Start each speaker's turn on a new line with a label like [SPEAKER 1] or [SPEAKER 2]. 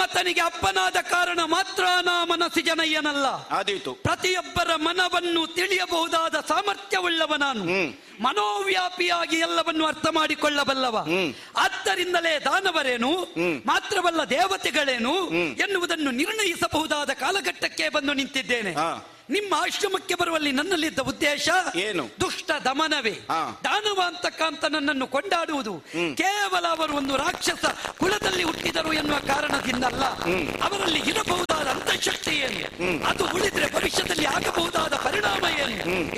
[SPEAKER 1] ಆತನಿಗೆ ಅಪ್ಪನಾದ ಕಾರಣ ಮಾತ್ರ ನಾ ಮನಸ್ಸಿ ಜನಯ್ಯನಲ್ಲ
[SPEAKER 2] ಆದೀತು
[SPEAKER 1] ಪ್ರತಿಯೊಬ್ಬರ ಮನವನ್ನು ತಿಳಿಯಬಹುದಾದ ಸಾಮರ್ಥ್ಯವುಳ್ಳವ ನಾನು ಮನೋವ್ಯಾಪಿಯಾಗಿ ಎಲ್ಲವನ್ನು ಅರ್ಥ ಮಾಡಿಕೊಳ್ಳಬಲ್ಲವ ಆದ್ದರಿಂದಲೇ ದಾನವರೇನು ಮಾತ್ರವಲ್ಲ ದೇವತೆಗಳೇನು ಎನ್ನುವುದನ್ನು ನಿರ್ಣಯಿಸಬಹುದಾದ ಕಾಲಘಟ್ಟಕ್ಕೆ ಬಂದು ನಿಂತಿದ್ದೇನೆ
[SPEAKER 2] ಹಾ.
[SPEAKER 1] ನಿಮ್ಮ ಆಶ್ರಮಕ್ಕೆ ಬರುವಲ್ಲಿ ನನ್ನಲ್ಲಿದ್ದ ಉದ್ದೇಶ
[SPEAKER 2] ಏನು?
[SPEAKER 1] ದುಷ್ಟ ದಮನವೇ
[SPEAKER 2] ಹಾ.
[SPEAKER 1] ದಾನವ ಅಂತಕ್ಕಂತ ನನ್ನನ್ನು ಕೊಂಡಾಡುವುದು ಕೇವಲ ಅವರು ಒಂದು ರಾಕ್ಷಸ ಕುಲದಲ್ಲಿ ಹುಟ್ಟಿದರು ಎನ್ನುವ ಕಾರಣದಿಂದಲ್ಲ ಅವರಲ್ಲಿ ಇರಬಹುದಾದ ಅಂತಃಶಕ್ತಿ ಏನು ಅದು ಉಳಿದ್ರೆ ಭವಿಷ್ಯದಲ್ಲಿ ಆಗಬಹುದಾದ ಪರಿಣಾಮ ಏನು